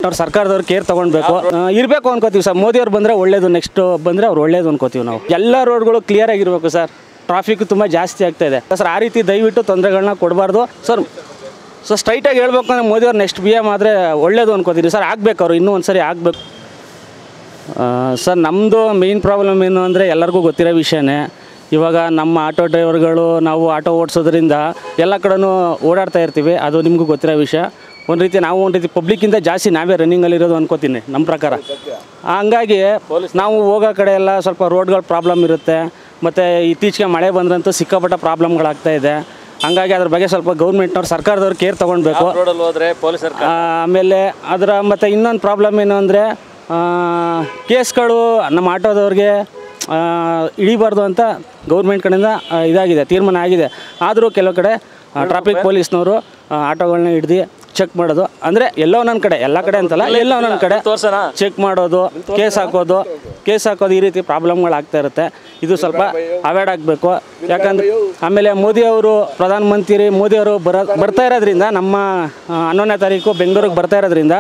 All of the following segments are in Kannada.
ಅವ್ರು ಸರ್ಕಾರದವ್ರು ಕೇರ್ ತೊಗೊಳ್ಬೇಕು ಇರಬೇಕು ಅನ್ಕೋತೀವಿ ಸರ್ ಮೋದಿ ಅವ್ರು ಬಂದರೆ ಒಳ್ಳೇದು ನೆಕ್ಸ್ಟ್ ಬಂದರೆ ಅವ್ರು ಒಳ್ಳೇದು ಅನ್ಕೋತೀವಿ ನಾವು ಎಲ್ಲ ರೋಡ್ಗಳು ಕ್ಲಿಯರ್ ಆಗಿರಬೇಕು ಸರ್ ಟ್ರಾಫಿಕ್ ತುಂಬ ಜಾಸ್ತಿ ಆಗ್ತಾ ಇದೆ ಸರ್ ಆ ರೀತಿ ದಯವಿಟ್ಟು ತೊಂದರೆಗಳನ್ನ ಕೊಡಬಾರ್ದು ಸರ್ ಸೊ ಸ್ಟ್ರೈಟಾಗಿ ಹೇಳ್ಬೇಕು ಅಂದರೆ ಮೋದಿ ಅವ್ರು ನೆಕ್ಸ್ಟ್ ಬಿ ಎಮ್ ಆದರೆ ಒಳ್ಳೇದು ಅನ್ಕೋತೀನಿ ಸರ್ ಆಗ್ಬೇಕು ಅವ್ರು ಇನ್ನೂ ಒಂದು ಸರಿ ಆಗಬೇಕು ಸರ್ ನಮ್ಮದು ಮೇಯ್ನ್ ಪ್ರಾಬ್ಲಮ್ ಏನು ಅಂದರೆ ಎಲ್ಲರಿಗೂ ಗೊತ್ತಿರೋ ವಿಷಯನೇ ಇವಾಗ ನಮ್ಮ ಆಟೋ ಡ್ರೈವರ್ಗಳು ನಾವು ಆಟೋ ಓಡಿಸೋದ್ರಿಂದ ಎಲ್ಲ ಕಡೆನೂ ಓಡಾಡ್ತಾ ಇರ್ತೀವಿ ಅದು ನಿಮಗೂ ಗೊತ್ತಿರೋ ವಿಷಯ ಒಂದು ರೀತಿ ನಾವು ಒಂದು ರೀತಿ ಪಬ್ಲಿಕ್ಕಿಂತ ಜಾಸ್ತಿ ನಾವೇ ರನ್ನಿಂಗಲ್ಲಿರೋದು ಅನ್ಕೋತೀನಿ ನಮ್ಮ ಪ್ರಕಾರ ಹಂಗಾಗಿ ನಾವು ಹೋಗೋ ಕಡೆ ಎಲ್ಲ ಸ್ವಲ್ಪ ರೋಡ್ಗಳ ಪ್ರಾಬ್ಲಮ್ ಇರುತ್ತೆ ಮತ್ತು ಇತ್ತೀಚೆಗೆ ಮಳೆ ಬಂದ್ರಂತೂ ಸಿಕ್ಕಾಪಟ್ಟ ಪ್ರಾಬ್ಲಮ್ಗಳಾಗ್ತಾ ಇದೆ ಹಂಗಾಗಿ ಅದ್ರ ಬಗ್ಗೆ ಸ್ವಲ್ಪ ಗೌರ್ಮೆಂಟ್ನವ್ರು ಸರ್ಕಾರದವ್ರು ಕೇರ್ ತೊಗೊಳ್ಬೇಕು ರೋಡಲ್ಲಿ ಹೋದ್ರೆ ಪೊಲೀಸರು ಆ, ಆಮೇಲೆ ಅದರ ಮತ್ತು ಇನ್ನೊಂದು ಪ್ರಾಬ್ಲಮ್ ಏನು ಅಂದರೆ ಕೇಸ್ಗಳು ನಮ್ಮ ಆಟೋದವ್ರಿಗೆ ಆ, ಇಳಿಬಾರ್ದು ಅಂತ ಗೌರ್ಮೆಂಟ್ ಕಡೆಯಿಂದ ಆ, ಇದಾಗಿದೆ ತೀರ್ಮಾನ ಆಗಿದೆ ಆದರೂ ಕೆಲವು ಕಡೆ ಟ್ರಾಫಿಕ್ ಪೊಲೀಸ್ನವರು ಆಟೋಗಳನ್ನ ಹಿಡ್ದು ಚೆಕ್ ಮಾಡೋದು ಅಂದರೆ ಎಲ್ಲೋ ಒಂದೊಂದು ಕಡೆ ಎಲ್ಲ ಕಡೆ ಅಂತಲ್ಲ ಎಲ್ಲೋ ಒಂದೊಂದು ಕಡೆ ತೋರ್ಸೋಣ ಚೆಕ್ ಮಾಡೋದು ಕೇಸ್ ಹಾಕೋದು ಕೇಸ್ ಹಾಕೋದು ಈ ರೀತಿ ಪ್ರಾಬ್ಲಮ್ಗಳು ಆಗ್ತಾ ಇರುತ್ತೆ ಇದು ಸ್ವಲ್ಪ ಅವಾಯ್ಡ್ ಆಗಬೇಕು ಯಾಕಂದ್ರೆ ಆಮೇಲೆ ಮೋದಿ ಅವರು ಪ್ರಧಾನಮಂತ್ರಿ ಮೋದಿ ಅವರು ಬರ ಬರ್ತಾ ಇರೋದ್ರಿಂದ ನಮ್ಮ ಆ, ಹನ್ನೊಂದನೇ ತಾರೀಕು ಬೆಂಗಳೂರಿಗೆ ಬರ್ತಾ ಇರೋದ್ರಿಂದ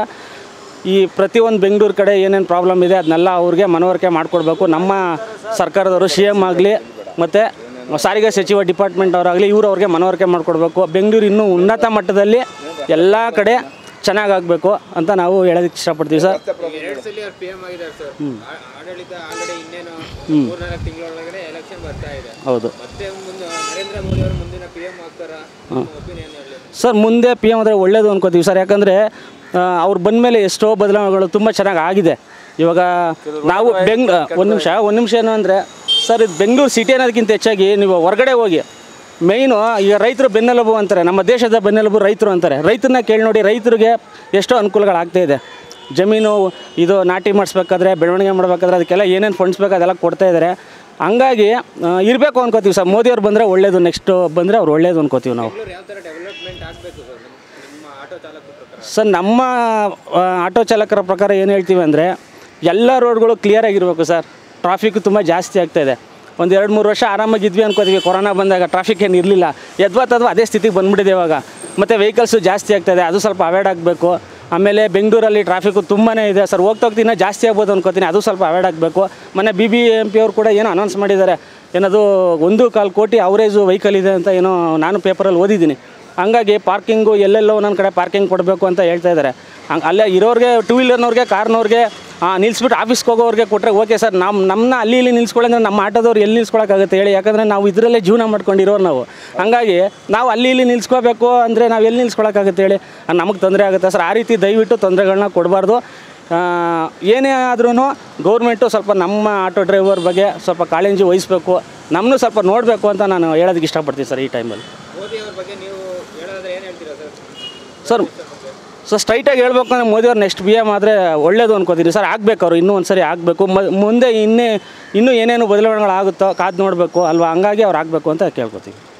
ಈ ಪ್ರತಿಯೊಂದು ಬೆಂಗಳೂರು ಕಡೆ ಏನೇನು ಪ್ರಾಬ್ಲಮ್ ಇದೆ ಅದನ್ನೆಲ್ಲ ಅವ್ರಿಗೆ ಮನವರಿಕೆ ಮಾಡಿಕೊಡ್ಬೇಕು ನಮ್ಮ ಸರ್ಕಾರದವರು ಸಿ ಎಮ್ ಆಗಲಿ ಮತ್ತು ಸಾರಿಗೆ ಸಚಿವ ಡಿಪಾರ್ಟ್ಮೆಂಟ್ ಅವರಾಗಲಿ ಇವರು ಅವ್ರಿಗೆ ಮನವರಿಕೆ ಮಾಡಿಕೊಡ್ಬೇಕು ಬೆಂಗಳೂರು ಇನ್ನೂ ಉನ್ನತ ಮಟ್ಟದಲ್ಲಿ ಎಲ್ಲ ಕಡೆ ಚೆನ್ನಾಗಾಗಬೇಕು ಅಂತ ನಾವು ಹೇಳೋದಕ್ಕೆ ಇಷ್ಟಪಡ್ತೀವಿ ಸರ್ ಎರಡು ಸಲ ಅವ್ರು ಪಿ ಎಂ ಆಗಿದ್ದಾರೆ ಸರ್ ಆ- ಆಡಳಿತ ಆಲ್ರೆಡಿ ಇನ್ನೇನು ಮೂರ್ನಾಲ್ಕು ತಿಂಗಳೊಳಗಡೆ ಎಲೆಕ್ಷನ್ ಬರ್ತಾ ಇದೆ ಹೌದು ಮತ್ತೆ ಮುಂದೆ ನರೇಂದ್ರ ಮೋದಿ ಅವರು ಮುಂದಿನ ಪಿ ಎಂ ಆಗ್ತಾರಾ ಒಪಿನಿಯನ್ ಹೇಳಿ ಸರ್ ಮುಂದೆ ಪಿ ಎಮ್ ಆದರೆ ಒಳ್ಳೇದು ಅನ್ಕೋತೀವಿ ಸರ್ ಯಾಕಂದರೆ ಅವ್ರು ಬಂದ ಮೇಲೆ ಎಷ್ಟೋ ಬದಲಾವಣೆಗಳು ತುಂಬ ಚೆನ್ನಾಗಿ ಆಗಿದೆ ಇವಾಗ ನಾವು ಬೆಂಗ್ ಒಂದು ನಿಮಿಷ ಒಂದು ನಿಮಿಷ ಏನು ಅಂದರೆ ಸರ್ ಇದು ಬೆಂಗಳೂರು ಸಿಟಿ ಅನ್ನೋದಕ್ಕಿಂತ ಹೆಚ್ಚಾಗಿ ನೀವು ಹೊರಗಡೆ ಹೋಗಿ ಮೇಯ್ನು ಈಗ ರೈತರು ಬೆನ್ನೆಲುಬು ಅಂತಾರೆ ನಮ್ಮ ದೇಶದ ಬೆನ್ನೆಲುಬು ರೈತರು ಅಂತಾರೆ ರೈತರನ್ನ ಕೇಳಿ ನೋಡಿ ರೈತರಿಗೆ ಎಷ್ಟೋ ಅನುಕೂಲಗಳಾಗ್ತಾ ಇದೆ ಜಮೀನು ಇದು ನಾಟಿ ಮಾಡಿಸ್ಬೇಕಾದ್ರೆ ಬೆಳವಣಿಗೆ ಮಾಡಬೇಕಾದ್ರೆ ಅದಕ್ಕೆಲ್ಲ ಏನೇನು ಫಂಡ್ಸ್ ಬೇಕು ಅದೆಲ್ಲ ಕೊಡ್ತಾ ಇದ್ದಾರೆ ಹಂಗಾಗಿ ಇರಬೇಕು ಅನ್ಕೋತೀವಿ ಸರ್ ಮೋದಿ ಅವ್ರು ಬಂದರೆ ಒಳ್ಳೇದು ನೆಕ್ಸ್ಟ್ ಬಂದರೆ ಅವ್ರು ಒಳ್ಳೇದು ಅನ್ಕೋತೀವಿ ನಾವು ಬೆಂಗಳೂರು ಯಾವ ಥರ ಡೆವಲಪ್ಮೆಂಟ್ ಆಗಬೇಕು ಸರ್ ನಿಮ್ಮ ನಿಮ್ಮ ಆಟೋ ಚಾಲಕರ ಪ್ರಕಾರ ಸರ್ ನಮ್ಮ ಆ, ಆಟೋ ಚಾಲಕರ ಪ್ರಕಾರ ಏನು ಹೇಳ್ತೀವಿ ಅಂದರೆ ಎಲ್ಲ ರೋಡ್ಗಳು ಕ್ಲಿಯರ್ ಆಗಿರಬೇಕು ಸರ್ ಟ್ರಾಫಿಕ್ ತುಂಬ ಜಾಸ್ತಿ ಆಗ್ತಾ ಇದೆ ಒಂದು ಎರಡು ಮೂರು ವರ್ಷ ಆರಾಮಾಗಿದ್ವಿ ಅನ್ಕೋತೀವಿ ಕೊರೋನಾ ಬಂದಾಗ ಟ್ರಾಫಿಕ್ ಏನು ಇರಲಿಲ್ಲ ಯದ್ವಾ ತದ್ವಾ ಅದೇ ಸ್ಥಿತಿಗೆ ಬಂದ್ಬಿಟ್ಟಿದೆ ಇವಾಗ ಮತ್ತು ವೆಹಿಕಲ್ಸು ಜಾಸ್ತಿ ಆಗ್ತಾಯಿದೆ ಅದು ಸ್ವಲ್ಪ ಅವಾಯ್ಡ್ ಆಗಬೇಕು ಆಮೇಲೆ ಬೆಂಗಳೂರಲ್ಲಿ ಟ್ರಾಫಿಕ್ಕು ತುಂಬಾ ಇದೆ ಸರ್ ಹೋಗ್ತಾ ಹೋಗ್ತಾ ಇನ್ನೂ ಜಾಸ್ತಿ ಆಗ್ಬೋದು ಅನ್ಕೋತೀನಿ ಅದು ಸ್ವಲ್ಪ ಅವಾಯ್ಡ್ ಆಗಬೇಕು ಮೊನ್ನೆ ಬಿ ಬಿ ಎಂ ಪಿ ಅವ್ರು ಕೂಡ ಏನೋ ಅನೌನ್ಸ್ ಮಾಡಿದ್ದಾರೆ ಏನದು ಒಂದು ಕಾಲು ಕೋಟಿ ಅವರೇಜು ವೆಹಿಕಲ್ ಇದೆ ಅಂತ ಏನೋ ನಾನು ಪೇಪರಲ್ಲಿ ಓದಿದ್ದೀನಿ ಹಂಗಾಗಿ ಪಾರ್ಕಿಂಗು ಎಲ್ಲೆಲ್ಲೋ ಒಂದೊಂದು ಕಡೆ ಪಾರ್ಕಿಂಗ್ ಕೊಡಬೇಕು ಅಂತ ಹೇಳ್ತಾ ಇದ್ದಾರೆ ಹಂಗೆ ಅಲ್ಲೇ ಇರೋರಿಗೆ ಟೂ ವೀಲರ್ನವ್ರಿಗೆ ಕಾರ್ನವ್ರಿಗೆ ನಿಲ್ಲಿಸ್ಬಿಟ್ಟು ಆಫೀಸ್ಗೆ ಹೋಗೋರಿಗೆ ಕೊಟ್ಟರೆ ಓಕೆ ಸರ್ ನಮ್ಮ ನಮ್ಮನ್ನ ಅಲ್ಲಿ ಇಲ್ಲಿ ನಿಲ್ಸ್ಕೊಳ್ಳೋದ್ರೆ ನಮ್ಮ ಆಟೋದವ್ರು ಎಲ್ಲಿ ನಿಲ್ಸ್ಕೊಳಕ್ಕಾಗುತ್ತೆ ಹೇಳಿ ಯಾಕಂದರೆ ನಾವು ಇದರಲ್ಲೇ ಜೀವನ ಮಾಡ್ಕೊಂಡಿರೋರು ನಾವು ಹಂಗಾಗಿ ನಾವು ಅಲ್ಲಿ ಇಲ್ಲಿ ನಿಲ್ಸ್ಕೋಬೇಕು ಅಂದರೆ ನಾವು ಎಲ್ಲಿ ನಿಲ್ಸ್ಕೊಳಕ್ಕಾಗುತ್ತೆ ಹೇಳಿ ನಮಗೆ ತೊಂದರೆ ಆಗುತ್ತೆ ಸರ್ ಆ ರೀತಿ ದಯವಿಟ್ಟು ತೊಂದರೆಗಳನ್ನ ಕೊಡಬಾರ್ದು ಏನೇ ಆದ್ರೂ ಗೌರ್ಮೆಂಟು ಸ್ವಲ್ಪ ನಮ್ಮ ಆಟೋ ಡ್ರೈವರ್ ಬಗ್ಗೆ ಸ್ವಲ್ಪ ಕಾಳಜಿ ವಹಿಸ್ಬೇಕು ನಮ್ಮನ್ನು ಸ್ವಲ್ಪ ನೋಡಬೇಕು ಅಂತ ನಾನು ಹೇಳೋದಕ್ಕೆ ಇಷ್ಟಪಡ್ತೀನಿ ಸರ್ ಈ ಟೈಮಲ್ಲಿ ಮೋದಿ ಅವ್ರ ಬಗ್ಗೆ ನೀವು ಹೇಳೋದಾದ್ರೆ ಏನು ಹೇಳ್ತೀರಾ ಸರ್ ಸರ್ ಸೊ ಸ್ಟ್ರೈಟಾಗಿ ಹೇಳ್ಬೇಕು ಅಂದರೆ ಮೋದಿ ಅವ್ರು ನೆಕ್ಸ್ಟ್ ಬಿ ಎಮ್ ಆದರೆ ಒಳ್ಳೇದು ಅನ್ಕೋತೀನಿ ಸರ್ ಆಗಬೇಕು ಅವರು ಇನ್ನೂ ಒಂದು ಸರಿ ಆಗಬೇಕು ಮುಂದೆ ಇನ್ನೇ ಇನ್ನೂ ಏನೇನು ಬದಲಾವಣೆಗಳಾಗುತ್ತೋ ಕಾದು ನೋಡಬೇಕು ಅಲ್ವಾ ಹಂಗಾಗಿ ಅವ್ರು ಆಗಬೇಕು ಅಂತ ಕೇಳ್ಕೊತೀವಿ